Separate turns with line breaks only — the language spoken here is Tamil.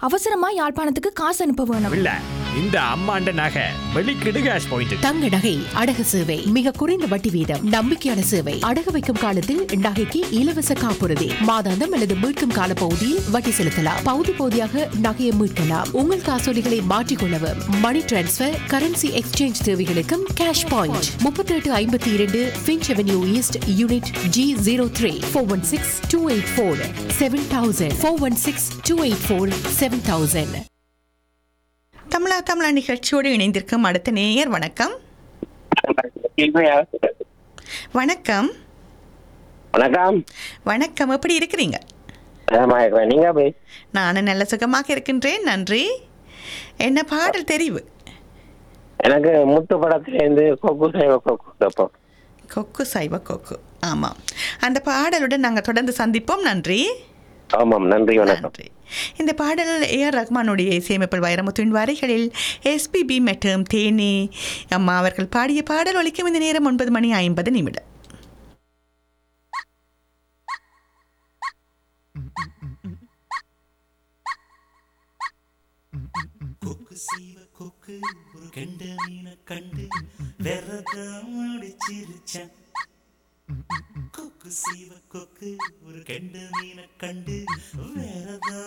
அவசரமா யாழ்ப்பாணத்துக்கு காசு அனுப்ப வேணும்
இல்ல இந்த அம்மாண்ட நகை வெளிக்கிடு கேஷ் பாயிண்ட்
தங்க நகை அடகு சேவை மிக குறைந்த வட்டி வீதம் நம்பிக்கையான சேவை அடகு வைக்கும் காலத்தில் நகைக்கு இலவச காப்புறுதி மாதாந்தம் அல்லது மீட்கும் கால பகுதியில் வட்டி செலுத்தலாம் பகுதி பகுதியாக நகையை மீட்கலாம் உங்கள் காசோலிகளை மாற்றிக்கொள்ளவும் மணி டிரான்ஸ்பர் கரன்சி எக்ஸ்சேஞ்ச் தேவைகளுக்கும் கேஷ் பாயிண்ட் முப்பத்தி எட்டு ஐம்பத்தி இரண்டு Finch Avenue East unit G zero three four one six two eight four seven thousand four one six two eight four seven thousand
Tamizha Tamizha நிகழ்ச்சியோடு இணைந்திருக்கும் அடுத்த நேயர் வணக்கம் வணக்கம்
வணக்கம்
வணக்கம் எப்படி இருக்கிறீங்க
ஆமா இருக்கிறேன் நீங்க போய்
நானும் நல்ல சுகமாக இருக்கின்றேன் நன்றி என்ன பாடல் தெரிவு
எனக்கு முத்து படத்துலேருந்து கொக்கு சைவ கொக்கு கேட்போம்
கொக்கு சைவ கொக்கு ஆமாம் அந்த பாடலுடன் நாங்கள் தொடர்ந்து சந்திப்போம் நன்றி
ஆமாம் நன்றி வணக்கம்
நன்றி இந்த பாடல் ஏஆர் ரஹ்மானுடைய இசையமைப்பில் வைரமுத்துவின் வரிகளில் எஸ்பிபி மற்றும் தேனி அம்மா அவர்கள் பாடிய பாடல் ஒலிக்கும் இந்த நேரம் ஒன்பது மணி ஐம்பது நிமிடம்
கொக்கு சீவ கொக்கு ஒரு கெண்ட மீனை கண்டு விரதம் அடிச்சிருச்சேன் கொக்கு சீவ கொக்கு ஒரு கெண்ட மீனை கண்டு விரதம்